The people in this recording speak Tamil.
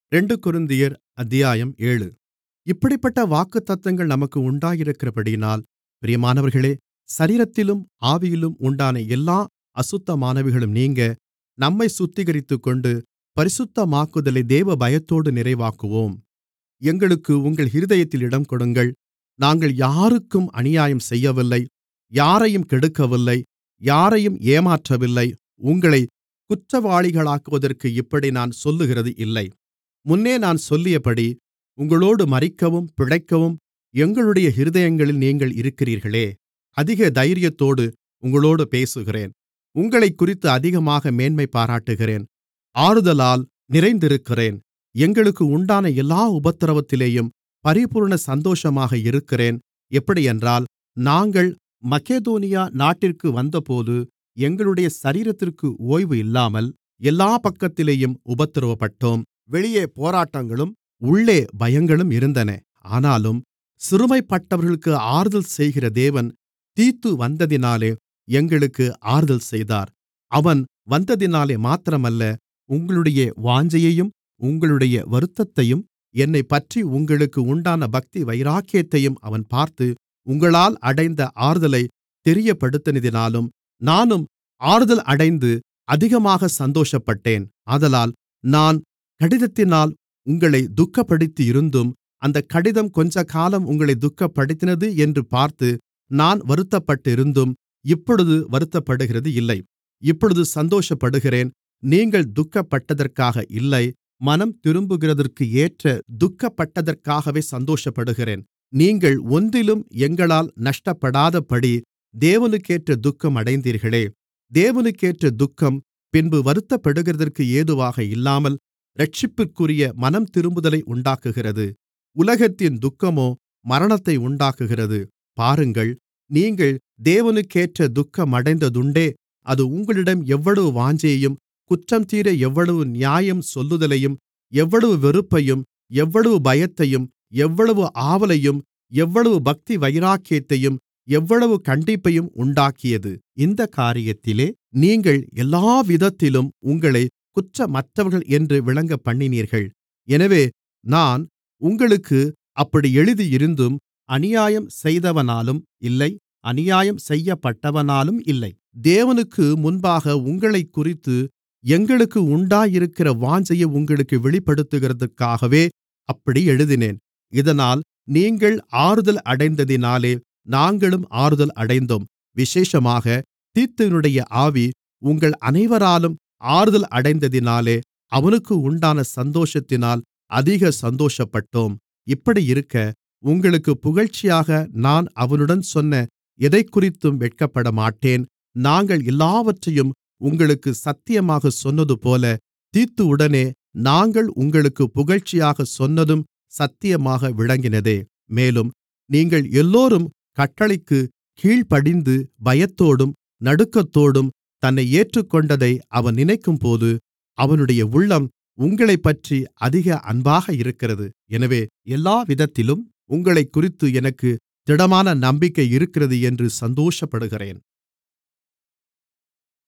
ரெண்டு கொரிந்தியர் அத்தியாயம் ஏழு இப்படிப்பட்ட வாக்குத்தத்தங்கள் நமக்கு உண்டாயிருக்கிறபடியினால் பிரியமானவர்களே சரீரத்திலும் ஆவியிலும் உண்டான எல்லா அசுத்தமானவைகளும் நீங்க நம்மைச் சுத்திகரித்துக்கொண்டு பரிசுத்தமாக்குதலை தேவபயத்தோடு நிறைவாக்குவோம் எங்களுக்கு உங்கள் இருதயத்தில் இடங்கொடுங்கள் நாங்கள் யாருக்கும் அநியாயம் செய்யவில்லை யாரையும் கெடுக்கவில்லை யாரையும் ஏமாற்றவில்லை உங்களைக் குற்றவாளிகளாக்குவதற்கு இப்படி நான் சொல்லுகிறது இல்லை முன்னே நான் சொல்லியபடி உங்களோடு மரிக்கவும் பிழைக்கவும் எங்களுடைய இருதயங்களில் நீங்கள் இருக்கிறீர்களே அதிக தைரியத்தோடு உங்களோடு பேசுகிறேன் உங்களைக்குறித்து அதிகமாக மேன்மைபாராட்டுகிறேன் ஆறுதலால் நிறைந்திருக்கிறேன் எங்களுக்கு உண்டான எல்லா உபத்திரவத்திலேயும் பரிபூரண சந்தோஷமாக இருக்கிறேன் எப்படியென்றால் நாங்கள் மக்கெதோனியா நாட்டிற்கு வந்தபோது எங்களுடைய சரீரத்திற்கு ஓய்வு இல்லாமல் எல்லாப் பக்கத்திலேயும் உபத்திரவப்பட்டோம் வெளியே போராட்டங்களும் உள்ளே பயங்களும் இருந்தன ஆனாலும் சிறுமைப்பட்டவர்களுக்கு ஆறுதல் செய்கிற தேவன் தீத்து வந்ததினாலே எங்களுக்கு ஆறுதல் செய்தார் அவன் வந்ததினாலே மாத்திரமல்ல உங்களுடைய வாஞ்சையையும் உங்களுடைய வருத்தத்தையும் என்னைப்பற்றி உங்களுக்கு உண்டான பக்தி வைராக்கியத்தையும் அவன் பார்த்து உங்களால் அடைந்த ஆறுதலைத் தெரியப்படுத்தினதினாலும் நானும் ஆறுதல் அடைந்து அதிகமாக சந்தோஷப்பட்டேன் ஆதலால் நான் கடிதத்தினால் உங்களைத் துக்கப்படுத்தியிருந்தும் அந்தக் கடிதம் கொஞ்சக்காலம் உங்களைத் துக்கப்படுத்தினது என்று பார்த்து நான் வருத்தப்பட்டிருந்தும் இப்பொழுது வருத்தப்படுகிறது இல்லை இப்பொழுது சந்தோஷப்படுகிறேன் நீங்கள் துக்கப்பட்டதற்காக இல்லை மனம் திரும்புகிறதற்கு ஏற்ற துக்கப்பட்டதற்காகவே சந்தோஷப்படுகிறேன் நீங்கள் ஒன்றிலும் எங்களால் நஷ்டப்படாதபடி தேவனுக்கேற்ற துக்கம் அடைந்தீர்களே தேவனுக்கேற்ற துக்கம் பின்பு வருத்தப்படுகிறதற்கு ஏதுவாக இல்லாமல் இரட்சிப்பிற்குரிய மனம்திரும்புதலை உண்டாக்குகிறது உலகத்தின் துக்கமோ மரணத்தை உண்டாக்குகிறது பாருங்கள் நீங்கள் தேவனுக்கேற்ற துக்கமடைந்ததுண்டே அது உங்களிடம் எவ்வளவு வாஞ்சையையும் குற்றம்தீர எவ்வளவு நியாயம் சொல்லுதலையும் எவ்வளவு வெறுப்பையும் எவ்வளவு பயத்தையும் எவ்வளவு ஆவலையும் எவ்வளவு பக்தி வைராக்கியத்தையும் எவ்வளவு கண்டிப்பையும் உண்டாக்கியது இந்தக் காரியத்திலே நீங்கள் எல்லாவிதத்திலும் உங்களைக் குற்றமற்றவர்கள் என்று விளங்கப்பண்ணினீர்கள் எனவே நான் உங்களுக்கு அப்படி எழுதியிருந்தும் அநியாயம் செய்தவனாலும் இல்லை அநியாயம் செய்யப்பட்டவனாலும் இல்லை தேவனுக்கு முன்பாக உங்களைக்குறித்து எங்களுக்கு உண்டாயிருக்கிற வாஞ்சையை உங்களுக்கு வெளிப்படுத்துகிறதற்காகவே அப்படி எழுதினேன் இதனால் நீங்கள் ஆறுதல் அடைந்ததினாலே நாங்களும் ஆறுதல் அடைந்தோம் விசேஷமாக தீத்துவினுடைய ஆவி உங்கள் அனைவராலும் ஆறுதல் அடைந்ததினாலே அவனுக்கு உண்டான சந்தோஷத்தினால் அதிக சந்தோஷப்பட்டோம் இப்படியிருக்க உங்களுக்குப் புகழ்ச்சியாக நான் அவனுடன் சொன்ன எதைக்குறித்தும் வெட்கப்படமாட்டேன் நாங்கள் எல்லாவற்றையும் உங்களுக்கு சத்தியமாகச் சொன்னதுபோல தீத்துவுடனே நாங்கள் உங்களுக்குப் புகழ்ச்சியாகச் சொன்னதும் சத்தியமாக விளங்கினதே மேலும் நீங்கள் எல்லோரும் கட்டளைக்குக் கீழ்ப்படிந்து பயத்தோடும் நடுக்கத்தோடும் தன்னை ஏற்றுக்கொண்டதை அவன் நினைக்கும்போது அவனுடைய உள்ளம் உங்களைப்பற்றி அதிக அன்பாக இருக்கிறது எனவே எல்லாவிதத்திலும் உங்களைக்குறித்து எனக்கு திடமான நம்பிக்கை இருக்கிறது என்று சந்தோஷப்படுகிறேன்